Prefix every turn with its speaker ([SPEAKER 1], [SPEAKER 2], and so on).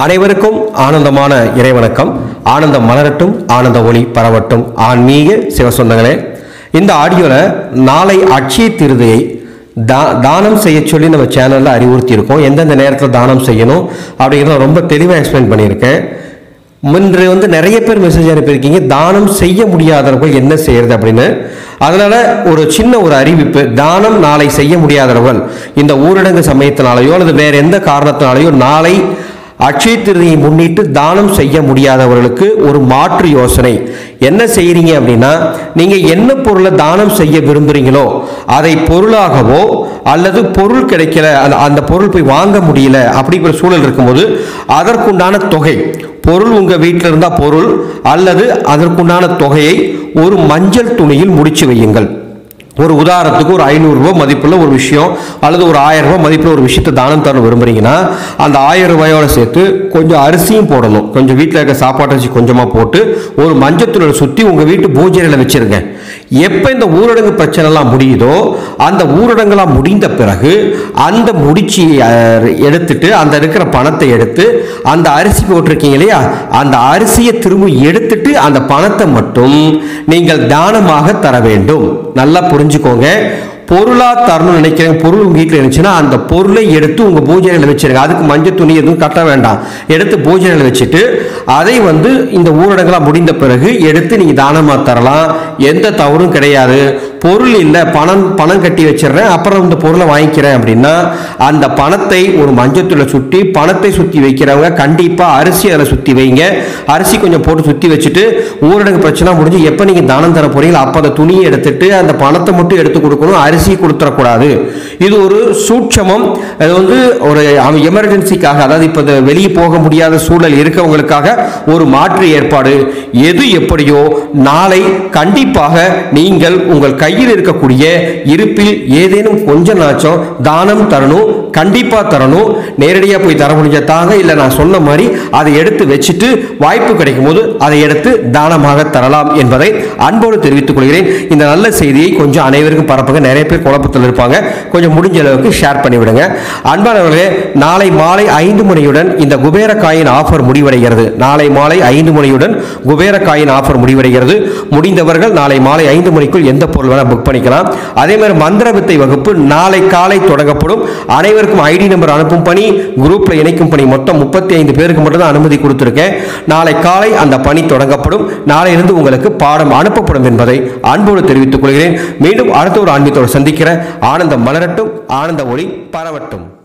[SPEAKER 1] அனைவருக்கும் ஆனந்தமான இறைவணக்கம் ஆனந்தம் மலரட்டும் ஆனந்த ஒளி பரவட்டும் ஆன்மீக சிவசொந்தங்களே இந்த ஆடியோவில் நாளை அட்சய திருதையை தா தானம் செய்ய சொல்லி நம்ம சேனலில் அறிவுறுத்தி இருக்கோம் எந்தெந்த நேரத்தில் தானம் செய்யணும் அப்படிங்கிறத ரொம்ப தெளிவாக எக்ஸ்பிளைன் பண்ணியிருக்கேன் முன்று வந்து நிறைய பேர் மெசேஜ் அனுப்பியிருக்கீங்க தானம் செய்ய முடியாதவர்கள் என்ன செய்யறது அப்படின்னு அதனால ஒரு சின்ன ஒரு அறிவிப்பு தானம் நாளை செய்ய முடியாதவர்கள் இந்த ஊரடங்கு சமயத்தினாலேயோ அல்லது வேற எந்த காரணத்தினாலேயோ நாளை அட்சய திருதியை முன்னிட்டு தானம் செய்ய முடியாதவர்களுக்கு ஒரு மாற்று யோசனை என்ன செய்றீங்க அப்படின்னா நீங்க என்ன பொருளை தானம் செய்ய விரும்புறீங்களோ அதை பொருளாகவோ அல்லது பொருள் கிடைக்கல அந்த அந்த பொருள் போய் வாங்க முடியல அப்படிங்கிற சூழல் இருக்கும்போது அதற்குண்டான தொகை பொருள் உங்க வீட்டில் இருந்தால் பொருள் அல்லது அதற்குண்டான தொகையை ஒரு மஞ்சள் துணியில் முடிச்சு வையுங்கள் ஒரு உதாரணத்துக்கு ஒரு ஐநூறுரூவா மதிப்புள்ள ஒரு விஷயம் அல்லது ஒரு ஆயிரம் ரூபாய் மதிப்புள்ள ஒரு விஷயத்தை தானம் தர விரும்புறீங்கன்னா அந்த ஆயிரம் ரூபாயோட சேர்த்து கொஞ்சம் அரிசியும் போடணும் கொஞ்சம் வீட்டில் இருக்க சாப்பாட்டு அரிசி கொஞ்சமாக போட்டு ஒரு மஞ்சத்தூளை சுற்றி உங்கள் வீட்டு பூஜையில் வச்சிருங்க எப்போ இந்த ஊரடங்கு பிரச்சனைலாம் முடியுதோ அந்த ஊரடங்கெல்லாம் முடிந்த பிறகு அந்த முடிச்சி அஹ், எடுத்துட்டு அந்த இருக்கிற பணத்தை எடுத்து அந்த அரிசி போட்டிருக்கீங்க இல்லையா அந்த அரிசியை திரும்ப எடுத்துட்டு அந்த பணத்தை மட்டும் நீங்கள் தானமாக தர வேண்டும் நல்லா புரிஞ்சுக்கோங்க பொருளா தரணும்னு நினைக்கிறேன் பொருள் உங்க வீட்டில் இருந்துச்சுன்னா அந்த பொருளை எடுத்து உங்க பூஜையில் வச்சிருங்க அதுக்கு மஞ்சள் துணி எதுவும் கட்ட வேண்டாம் எடுத்து பூஜையில் வச்சுட்டு அதை வந்து இந்த ஊரடங்கெல்லாம் முடிந்த பிறகு எடுத்து நீங்க தானமா தரலாம் எந்த தவறும் கிடையாது பொருள் இல்லை பணம் பணம் கட்டி வச்சிடுறேன் அப்புறம் இந்த பொருளை வாங்கிக்கிறேன் அப்படின்னா அந்த பணத்தை ஒரு மஞ்சத்துல சுற்றி பணத்தை சுற்றி வைக்கிறவங்க கண்டிப்பா அரிசி அதில் சுற்றி வைங்க அரிசி கொஞ்சம் போட்டு சுற்றி வச்சுட்டு ஊரடங்கு பிரச்சனை முடிஞ்சு எப்போ நீங்கள் தானம் தர போறீங்களோ அப்போ அந்த துணியை எடுத்துட்டு அந்த பணத்தை மட்டும் எடுத்து கொடுக்கணும் அரிசி கொடுத்துடக்கூடாது இது ஒரு சூட்சமம் அது வந்து ஒரு எமர்ஜென்சிக்காக அதாவது இப்போ இந்த வெளியே போக முடியாத சூழல் இருக்கவங்களுக்காக ஒரு மாற்று ஏற்பாடு எது எப்படியோ நாளை கண்டிப்பாக நீங்கள் உங்கள் கையில் இருக்கக்கூடிய இருப்பில் ஏதேனும் கொஞ்ச நாச்சும் தானம் தரணும் கண்டிப்பா தரணும் நேரடியாக போய் தர முடிஞ்ச தாங்க இல்லை நான் சொன்ன மாதிரி அதை எடுத்து வச்சுட்டு வாய்ப்பு கிடைக்கும் போது அதை எடுத்து தானமாக தரலாம் என்பதை அன்போடு தெரிவித்துக் கொள்கிறேன் இந்த நல்ல செய்தியை கொஞ்சம் அனைவருக்கும் பரப்புங்க நிறைய பேர் குழப்பத்தில் இருப்பாங்க கொஞ்சம் முடிஞ்ச அளவுக்கு ஷேர் பண்ணிவிடுங்க அன்பானவர்களே நாளை மாலை ஐந்து மணியுடன் இந்த குபேர காயின் ஆஃபர் முடிவடைகிறது நாளை மாலை ஐந்து மணியுடன் குபேர காயின் ஆஃபர் முடிவடைகிறது முடிந்தவர்கள் நாளை மாலை ஐந்து மணிக்குள் எந்த பொருள் வேணால் புக் பண்ணிக்கலாம் அதே மாதிரி மந்திர வித்தை வகுப்பு நாளை காலை தொடங்கப்படும் அனைவருக்கும் ஐடி நம்பர் அனுப்பும் பணி குரூப்ல இணைக்கும் பணி மொத்தம் முப்பத்தி ஐந்து பேருக்கு மட்டும் தான் அனுமதி கொடுத்துருக்கேன் நாளை காலை அந்த பணி தொடங்கப்படும் நாளையிலிருந்து உங்களுக்கு பாடம் அனுப்பப்படும் என்பதை அன்போடு தெரிவித்துக் கொள்கிறேன் மீண்டும் அடுத்த ஒரு ஆன்மீகத்தோடு சந்திக்கிற ஆனந்தம் மலரட்டும் ஆனந்த ஒளி பரவட்டும்